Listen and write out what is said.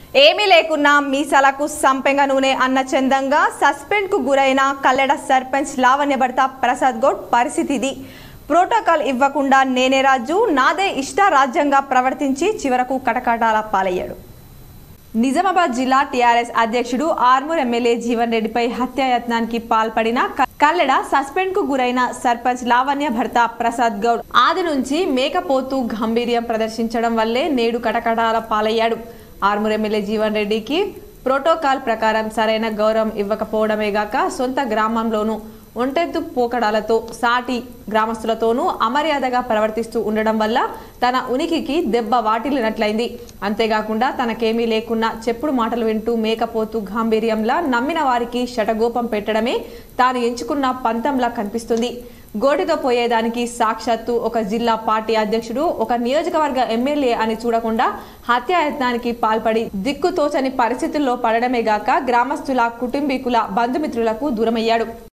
ఏమీ లేకున్నా మీసాలకు సంపెంగ నూనె అన్న చందంగా సస్పెండ్ కు గురైన కల్లెడ సర్పంచ్ లావణ్య భర్త ప్రసాద్ గౌడ్ పరిస్థితి ఇది ప్రోటోకాల్ ఇవ్వకుండా నేనే రాజు నాదే ఇష్ట రాజ్యంగా ప్రవర్తించి చివరకు కటకటాల పాలయ్యాడు నిజామాబాద్ జిల్లా టీఆర్ఎస్ అధ్యక్షుడు ఆర్మూర్ ఎమ్మెల్యే జీవన్ రెడ్డిపై హత్యాయత్నానికి పాల్పడిన క- కల్లెడ సస్పెండ్ కు గురైన సర్పంచ్ లావణ్య భర్త ప్రసాద్ గౌడ్ ఆది నుంచి మేకపోతూ గంభీర్యం ప్రదర్శించడం వల్లే నేడు కటకటాల పాలయ్యాడు ఆర్మూర్ ఎమ్మెల్యే జీవన్ రెడ్డికి ప్రోటోకాల్ ప్రకారం సరైన గౌరవం ఇవ్వకపోవడమే గాక సొంత గ్రామంలోనూ ఒంటెత్తు పోకడాలతో సాటి గ్రామస్తులతోనూ అమర్యాదగా ప్రవర్తిస్తూ ఉండడం వల్ల తన ఉనికికి దెబ్బ వాటిల్లినట్లయింది అంతేకాకుండా తనకేమీ లేకున్నా చెప్పుడు మాటలు వింటూ మేకపోతూ గాంభీర్యంలా నమ్మిన వారికి శటగోపం పెట్టడమే తాను ఎంచుకున్న పంతంలా కనిపిస్తుంది గోటితో పోయేదానికి సాక్షాత్తు ఒక జిల్లా పార్టీ అధ్యక్షుడు ఒక నియోజకవర్గ ఎమ్మెల్యే అని చూడకుండా హత్యాయత్నానికి పాల్పడి దిక్కుతోచని పరిస్థితుల్లో పడడమే గాక గ్రామస్తుల కుటుంబీకుల బంధుమిత్రులకు దూరమయ్యాడు